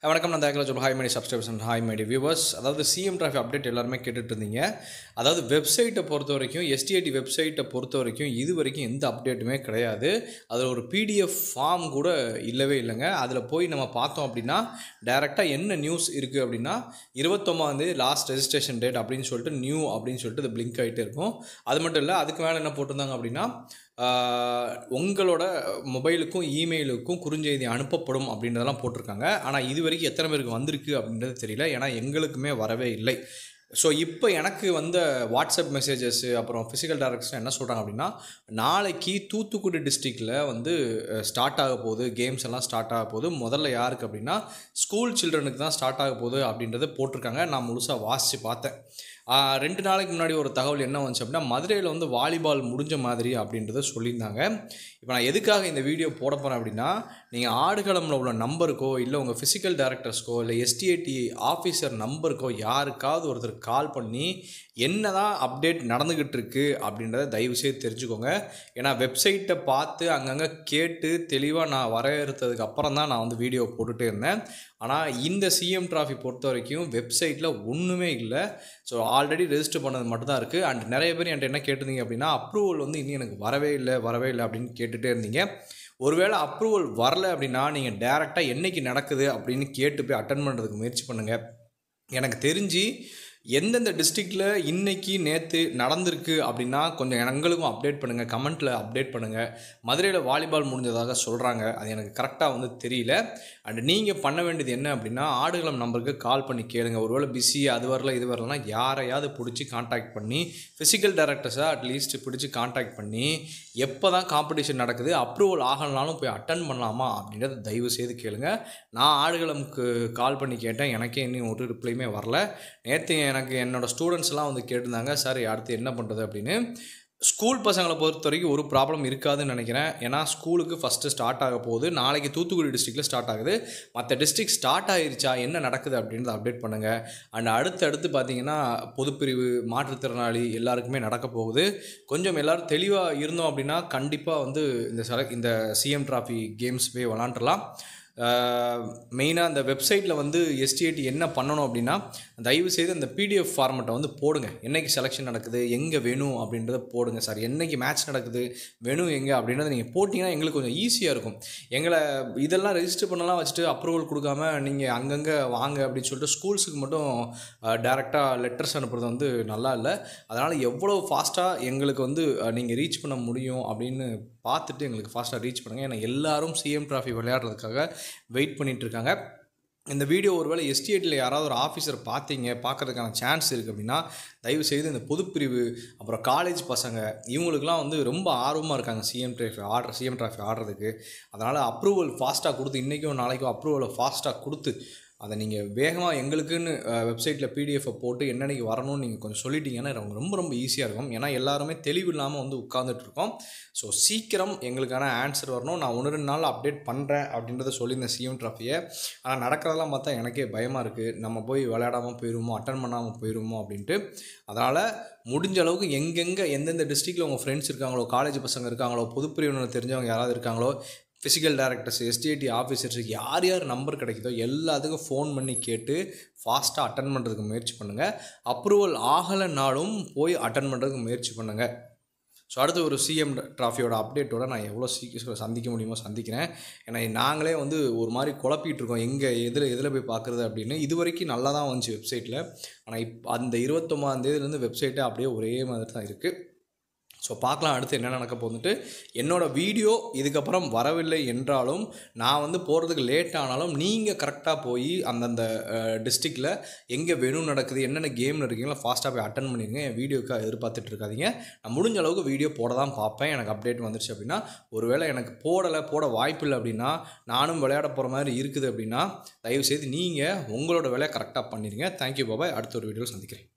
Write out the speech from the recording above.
வணக்கம் நான் தயக்கல சொல்ல hi my dear subscribers and hi my dear viewers அதாவது சிஎம் டிராஃபி அப்டேட் எல்லாருமே கேட்டுட்டு இருந்தீங்க அதாவது வெப்சைட்டை பொறுத்த வரைக்கும் எஸ்டிஐடி வெப்சைட்டை பொறுத்த வரைக்கும் இது வரைக்கும் எந்த அப்டேட்டுமே கிடையாது அதில் ஒரு பிடிஎஃப் ஃபார்ம் கூட இல்லவே இல்லைங்க அதில் போய் நம்ம பார்த்தோம் அப்படின்னா டேரெக்டாக என்ன நியூஸ் இருக்குது அப்படின்னா இருபத்தொம்பதாந்தேதி லாஸ்ட் ரெஜிஸ்ட்ரேஷன் டேட் அப்படின்னு சொல்லிட்டு நியூ அப்படின்னு சொல்லிட்டு இது பிளிங்க் ஆகிட்டே இருக்கும் அது மட்டும் இல்லை அதுக்கு மேலே என்ன போட்டிருந்தாங்க அப்படின்னா ஆஹ், உங்களோட மொபைலுக்கும் இமெயிலுக்கும் குறுஞ்செய்தி அனுப்பப்படும் அப்படின்றதெல்லாம் போட்டிருக்காங்க ஆனால் இது வரைக்கும் எத்தனை பேருக்கு வந்திருக்கு அப்படின்றது தெரியல ஏன்னா எங்களுக்குமே வரவே இல்லை ஸோ இப்போ எனக்கு வந்த வாட்ஸ்அப் மெசேஜஸ் அப்புறம் ஃபிசிக்கல் டைரக்ஷன் என்ன சொல்கிறாங்க அப்படின்னா நாளைக்கு தூத்துக்குடி டிஸ்ட்ரிக்டில் வந்து ஸ்டார்ட் ஆக போகுது கேம்ஸ் எல்லாம் ஸ்டார்ட் ஆக போகுது முதல்ல யாருக்கு அப்படின்னா ஸ்கூல் சில்ட்ரனுக்கு தான் ஸ்டார்ட் ஆக போகுது அப்படின்றத போட்டிருக்காங்க நான் முழுசாக வாசித்து பார்த்தேன் ஆஹ் ரெண்டு நாளைக்கு முன்னாடி ஒரு தகவல் என்ன வந்துச்சு அப்படின்னா மதுரையில் வந்து வாலிபால் முடிஞ்ச மாதிரி அப்படின்றத சொல்லியிருந்தாங்க இப்போ நான் எதுக்காக இந்த வீடியோ போட போகிறேன் அப்படின்னா நீங்கள் ஆடுகளமில் உள்ள நம்பருக்கோ இல்லை உங்கள் ஃபிசிக்கல் டைரக்டர்ஸ்க்கோ இல்லை எஸ்டிஏடி ஆஃபீஸர் நம்பருக்கோ யாருக்காவது ஒருத்தர் கால் பண்ணி என்ன தான் அப்டேட் நடந்துக்கிட்டு இருக்கு அப்படின்றத தயவுசெய்து தெரிஞ்சுக்கோங்க ஏன்னா வெப்சைட்டை பார்த்து அங்கங்கே கேட்டு தெளிவாக நான் வரையறுத்ததுக்கு அப்புறம் தான் நான் வந்து வீடியோ போட்டுகிட்டே இருந்தேன் ஆனால் இந்த சிஎம் டிராஃபி பொறுத்த வரைக்கும் வெப்சைட்டில் ஒன்றுமே இல்லை ஸோ ஆல்ரெடி ரெஜிஸ்டர் பண்ணது மட்டும்தான் இருக்குது அண்ட் நிறைய பேர் என்கிட்ட என்ன கேட்டிருந்தீங்க அப்படின்னா அப்ரூவல் வந்து இன்னும் எனக்கு வரவே இல்லை வரவே இல்லை அப்படின்னு கேட்டுகிட்டே இருந்தீங்க ஒருவேளை அப்ரூவல் வரல அப்படின்னா நீங்கள் டேரெக்டாக என்னைக்கு நடக்குது அப்படின்னு கேட்டு போய் அட்டன் பண்ணுறதுக்கு முயற்சி பண்ணுங்கள் எனக்கு தெரிஞ்சு எந்தெந்த டிஸ்ட்ரிக்டில் இன்னைக்கு நேற்று நடந்திருக்கு அப்படின்னா கொஞ்சம் எங்களுக்கும் அப்டேட் பண்ணுங்கள் கமெண்ட்டில் அப்டேட் பண்ணுங்கள் மதுரையில் வாலிபால் முடிஞ்சதாக சொல்கிறாங்க அது எனக்கு கரெக்டாக வந்து தெரியல அண்ட் நீங்கள் பண்ண வேண்டியது என்ன அப்படின்னா ஆடுகளம் நம்பருக்கு கால் பண்ணி கேளுங்க ஒருவேளை பிஸி அது வரல இது வரலன்னா யாரையாவது பிடிச்சி காண்டாக்ட் பண்ணி ஃபிசிக்கல் டைரக்டர்ஸை அட்லீஸ்ட் பிடிச்சி காண்டாக்ட் பண்ணி எப்போ தான் காம்படிஷன் நடக்குது அப்ரூவல் ஆகலனாலும் போய் அட்டன் பண்ணலாமா அப்படின்றத தயவு செய்து கேளுங்க நான் ஆடுகளம்க்கு கால் பண்ணி கேட்டேன் எனக்கே இன்னும் ஒரு ரிப்ளைமே வரல நேற்று எனக்கு என்னோடய ஸ்டூடெண்ட்ஸ்லாம் வந்து கேட்டிருந்தாங்க சார் அடுத்து என்ன பண்ணுறது அப்படின்னு ஸ்கூல் பசங்களை பொறுத்த வரைக்கும் ஒரு ப்ராப்ளம் இருக்காதுன்னு நினைக்கிறேன் ஏன்னா ஸ்கூலுக்கு ஃபஸ்ட்டு ஸ்டார்ட் ஆக போகுது நாளைக்கு தூத்துக்குடி டிஸ்ட்ரிக்டில் ஸ்டார்ட் ஆகுது மற்ற டிஸ்ட்ரிக்ட் ஸ்டார்ட் ஆயிருச்சா என்ன நடக்குது அப்படின்றத அப்டேட் பண்ணுங்கள் அண்ட் அடுத்து அடுத்து பார்த்தீங்கன்னா பொதுப்பிரிவு மாற்றுத்திறனாளி எல்லாருக்குமே நடக்க போகுது கொஞ்சம் எல்லோரும் தெளிவாக இருந்தோம் அப்படின்னா கண்டிப்பாக வந்து இந்த செலக்ட் இந்த சிஎம் டிராஃபி கேம்ஸ் போய் விளாண்டுலாம் மெயினாக அந்த வெப்சைட்டில் வந்து எஸ்டிஐடி என்ன பண்ணணும் அப்படின்னா தயவு செய்து அந்த பிடிஎஃப் ஃபார்மெட்டை வந்து போடுங்க என்னைக்கு செலெக்ஷன் நடக்குது எங்கே வேணும் அப்படின்றத போடுங்க சார் என்னைக்கு மேட்ச் நடக்குது வேணும் எங்கே அப்படின்றத நீங்கள் போட்டிங்கன்னா எங்களுக்கு கொஞ்சம் ஈஸியாக இருக்கும் எங்களை இதெல்லாம் ரெஜிஸ்டர் பண்ணலாம் வச்சுட்டு அப்ரூவல் கொடுக்காம நீங்கள் அங்கங்கே வாங்க அப்படின்னு சொல்லிட்டு ஸ்கூல்ஸுக்கு மட்டும் டேரெக்டாக லெட்டர்ஸ் அனுப்புறது வந்து நல்லா இல்லை அதனால் எவ்வளோ ஃபாஸ்ட்டாக எங்களுக்கு வந்து நீங்கள் ரீச் பண்ண முடியும் அப்படின்னு பார்த்துட்டு எங்களுக்கு ஃபாஸ்ட்டாக ரீச் பண்ணுங்கள் ஏன்னா எல்லாரும் சிஎம் டிராஃபி விளையாடுறதுக்காக வெயிட் பண்ணிட்டு இருக்காங்க இந்த வீடியோ ஒருவேளை எஸ்டிஏட்டில் யாராவது ஒரு ஆஃபீஸர் பார்த்தீங்க பார்க்கறதுக்கான சான்ஸ் இருக்குது அப்படின்னா தயவு செய்து இந்த பொதுப்பிரிவு அப்புறம் காலேஜ் பசங்க இவங்களுக்குலாம் வந்து ரொம்ப ஆர்வமாக இருக்காங்க CM trophy order CM trophy ஆடுறதுக்கு அதனால் அப்ரூவல் ஃபாஸ்ட்டாக கொடுத்து இன்றைக்கும் நாளைக்கும் அப்ரூவலை ஃபாஸ்ட்டாக கொடுத்து அதை நீங்கள் வேகமாக எங்களுக்குன்னு வெப்சைட்டில் பிடிஎஃப்பை போட்டு என்னன்னைக்கு வரணும்னு நீங்கள் கொஞ்சம் சொல்லிட்டீங்கன்னா எனக்கு ரொம்ப ரொம்ப ஈஸியாக இருக்கும் ஏன்னா எல்லாருமே தெளிவு இல்லாமல் வந்து உட்காந்துட்டு இருக்கோம் ஸோ சீக்கிரம் எங்களுக்கான ஆன்சர் வரணும் நான் ஒன்று ரெண்டு நாள் அப்டேட் பண்ணுறேன் அப்படின்றத சொல்லியிருந்தேன் சிஎம் ட்ராஃபியை ஆனால் நடக்கிறதெல்லாம் பார்த்தா எனக்கே பயமாக இருக்குது நம்ம போய் விளையாடாமல் போயிடுவோமோ அட்டன் பண்ணாமல் போயிடுவோமோ அப்படின்ட்டு அதனால் முடிஞ்ச அளவுக்கு எங்கெங்கே எந்தெந்த டிஸ்ட்ரிக்டில் உங்கள் ஃப்ரெண்ட்ஸ் இருக்காங்களோ காலேஜ் பசங்க இருக்காங்களோ பொதுப்பிரிவினர் தெரிஞ்சவங்க யாராவது இருக்காங்களோ ஃபிசிக்கல் டைரக்டர்ஸ் எஸ்டிஐடி ஆஃபீஸர்ஸ் யார் யார் நம்பர் கிடைக்குதோ எல்லாத்துக்கும் ஃபோன் பண்ணி கேட்டு ஃபாஸ்ட்டாக அட்டன் பண்ணுறதுக்கு முயற்சி பண்ணுங்கள் அப்ரூவல் ஆகலைனாலும் போய் அட்டன் பண்ணுறதுக்கு முயற்சி பண்ணுங்கள் ஸோ அடுத்து ஒரு சிஎம் ட்ராஃபியோட அப்டேட்டோட நான் எவ்வளோ சீக்கிரம் சந்திக்க முடியுமோ சந்திக்கிறேன் ஏன்னா நாங்களே வந்து ஒரு மாதிரி குழப்பிட்டு இருக்கோம் எங்கே எதில் எதில் போய் பார்க்குறது அப்படின்னு இது வரைக்கும் நல்லா தான் வந்துச்சு வெப்சைட்டில் ஆனால் இப் அந்த இருபத்தொம்பதாம் தேதியிலேருந்து வெப்சைட்டே அப்படியே ஒரே மாதிரி தான் இருக்குது ஸோ பார்க்கலாம் அடுத்து என்ன நடக்க போகுதுன்ட்டு என்னோடய வீடியோ இதுக்கப்புறம் வரவில்லை என்றாலும் நான் வந்து போகிறதுக்கு லேட் ஆனாலும் நீங்கள் கரெக்டாக போய் அந்தந்த டிஸ்ட்ரிக்டில் எங்கே வேணும் நடக்குது என்னென்ன கேம் இருக்கீங்களோ ஃபாஸ்ட்டாக போய் அட்டன் பண்ணிடுங்க என் வீடியோக்காக எதிர்பார்த்துட்டு இருக்காதீங்க நான் முடிஞ்ச அளவுக்கு வீடியோ போட தான் பார்ப்பேன் எனக்கு அப்டேட் வந்துருச்சு அப்படின்னா ஒருவேளை எனக்கு போடலை போட வாய்ப்பு இல்லை அப்படின்னா நானும் விளையாட போகிற மாதிரி இருக்குது அப்படின்னா தயவுசெய்து நீங்கள் உங்களோட வேலையை கரெக்டாக பண்ணிடுங்க தேங்க்யூ பாபாய் அடுத்த ஒரு வீடியோ சந்திக்கிறேன்